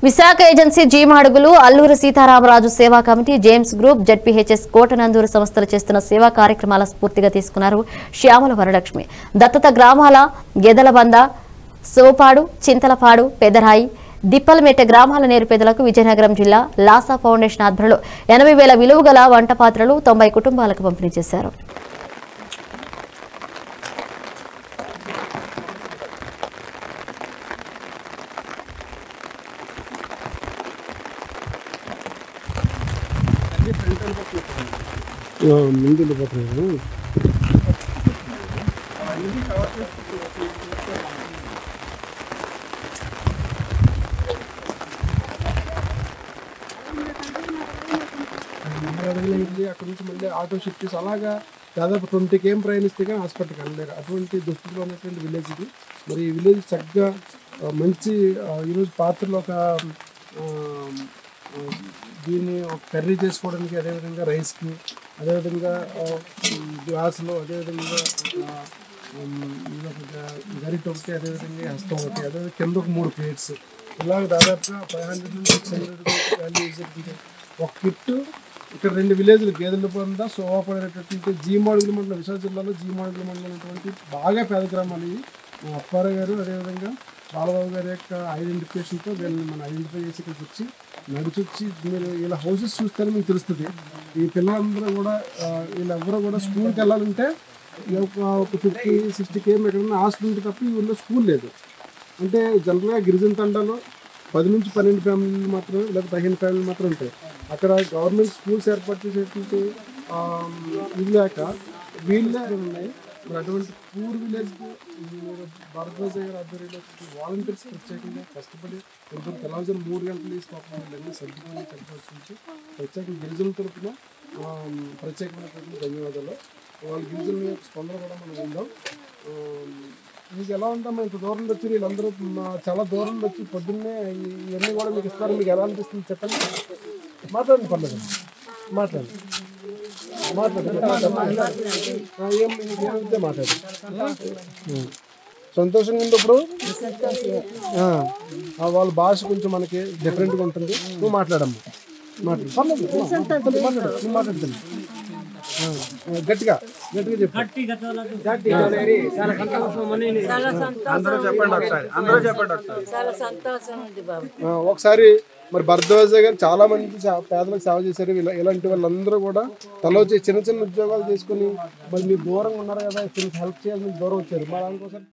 Visakha agency G Madugula Alluri Sitaramaraju సేవా committee James group ZPHS Kotananduru సంస్థలు చేస్తున్న సేవా కార్యక్రమాల స్ఫూర్తిగా తీసుకున్నారు శ్యామల వరలక్ష్మి దత్తత గ్రామాల గెదలబంద సోపాడు చింతలపాడు పెదరాయి దిప్పలమెట్ట గ్రామాల నిరుపేదలకు విజయనగరం జిల్లా లాసా ఫౌండేషన్ ఆధ్వర్యంలో ఎనభై వేల విలువ గల వంట పాత్రలు తొంభై కుటుంబాలకు పంపిణీ చేశారు ముందు వెళ్ళిపోతున్నాను అక్కడ నుంచి మళ్ళీ ఆటో షిఫ్ట్ చేసి అలాగా దాదాపు ట్వంటీకి ఏం ప్రయాణిస్తే కానీ హాస్పిటల్కి వెళ్ళలేరు అటువంటి దుస్థితిలో ఉన్నటువంటి విలేజ్ ఇది మరి ఈ విలేజ్ చక్కగా ఆ, మంచి ఆ, ఈరోజు పాత్రలో ఒక ఆ, ఆ, దీన్ని ఒక కర్రీ చేసుకోవడానికి అదేవిధంగా రైస్కి అదేవిధంగా ఆ, ఉమ్, గ్లాసులు అదేవిధంగా ఒక, ఉమ్, ఇది ఒక గ- గరిట ఒకటి అదేవిధంగా హస్తం ఒకటి అదేవిధంగా కింద ఒక మూడు ప్లేట్స్ ఇలాగ దాదాపుగా ఫైవ్ హండ్రెడ్ నుంచి సిక్స్ హండ్రెడ్ వాల్యూ చేసేటువంటి ఒక కిట్ ఇక్కడ రెండు విలేజ్లు గేదెల పొంద సోవాపడేటటువంటి జీమాడుగుల మండలం విశాఖ జిల్లాలో జీమాడుగుల మండలం అనేటువంటి బాగా పేద గ్రామాలు ఇవి మా అప్పారావు గారు అదేవిధంగా బాలబాబు గారి యొక్క ఐడెంటిఫికేషన్తో వీళ్ళని మనం ఐడెంటిఫై చేసి ఇక్కడికి వచ్చి నడిచొచ్చి మీరు ఇలా హౌసెస్ చూస్తేనే మీకు తెలుస్తుంది ఈ పిల్లలందరూ కూడా ఆ, వీళ్ళెవ్వరూ కూడా స్కూల్కి వెళ్ళాలంటే ఈ ఒక ఒక ఫిఫ్టీ సిక్స్టీ కేఎం ఎక్కడన్నా హాస్టల్ ఉంటే తప్ప ఈ ఊళ్ళో స్కూల్ లేదు అంటే జనరల్గా గిరిజన తండాలో పది నుంచి పన్నెండు ఫ్యామిలీలు మాత్రమే లేదా పదిహేను ఫ్యామిలీలు మాత్రం ఉంటాయి అక్కడ గవర్నమెంట్ స్కూల్స్ ఏర్పాటు చేసేటువంటి ఆ, ఇది లేక వీళ్ళే ఉన్నాయి మరి అటువంటి పూర్ విలేజ్కి మీరు భారతదేశ గారి ఆధ్వర్యంలో వాలంటీర్స్ ప్రత్యేకంగా కష్టపడి కొంచెం తెల్లవారుజాము మూడు గంటలు తీసి పాపం వీళ్ళన్నీ సర్దుకొని చెప్పాల్సి నుంచి ప్రత్యేకంగా గిరిజనుల తరపున ఆ, ప్రత్యేకమైనటువంటి ధన్యవాదాలు వాళ్ళ గిరిజనుల యొక్క స్పందన కూడా మనం విందాం ఆ, మీకు ఎలా ఉందమ్మా ఇంత దూరం నుంచి వచ్చి వీళ్ళందరూ మా- చాలా దూరం నుంచి వచ్చి పొద్దున్నే ఈ- ఇవన్నీ కూడా మీకు ఇస్తారు మీకు ఎలా అనిపిస్తుంది చెప్పండి మాట్లాడండి పర్లేదు మాట్లాడండి మాట్లాడండి ఆ, ఏం మీకు ఏమైతే మాట్లాడండి ఉం. సంతోషంగా ఉంది ఇప్పుడు ఆ, ఆ, వాళ్ళ భాష కొంచెం మనకి డిఫరెంట్గా ఉంటుంది నువ్వు మాట్లాడమ్మా మాట్లాడు పర్లేదు, మాట్లాడు మాట్లాడు నువ్వు మాట్లాడుతుంది ఆ, ఆ, గట్టిగా గట్టిగా చెప్పు అందరూ చెప్పండి ఒకసారి అందరూ చెప్పండి ఒకసారి చాలా సంతోషం ఉంది బాబు ఆ, ఒకసారి మరి భరద్వాజ గారు చాలా మంది సా- పేదలకు సేవ చేశారు ఇలా ఇలాంటి వాళ్ళందరూ కూడా తలో వచ్చి చిన్న చిన్న ఉద్యోగాలు చేసుకుని మరి మీరు దూరంగా ఉన్నారు కదా చిన్న హెల్ప్ చేయాలని మీరు దూరం వచ్చారు మరి దానికోసం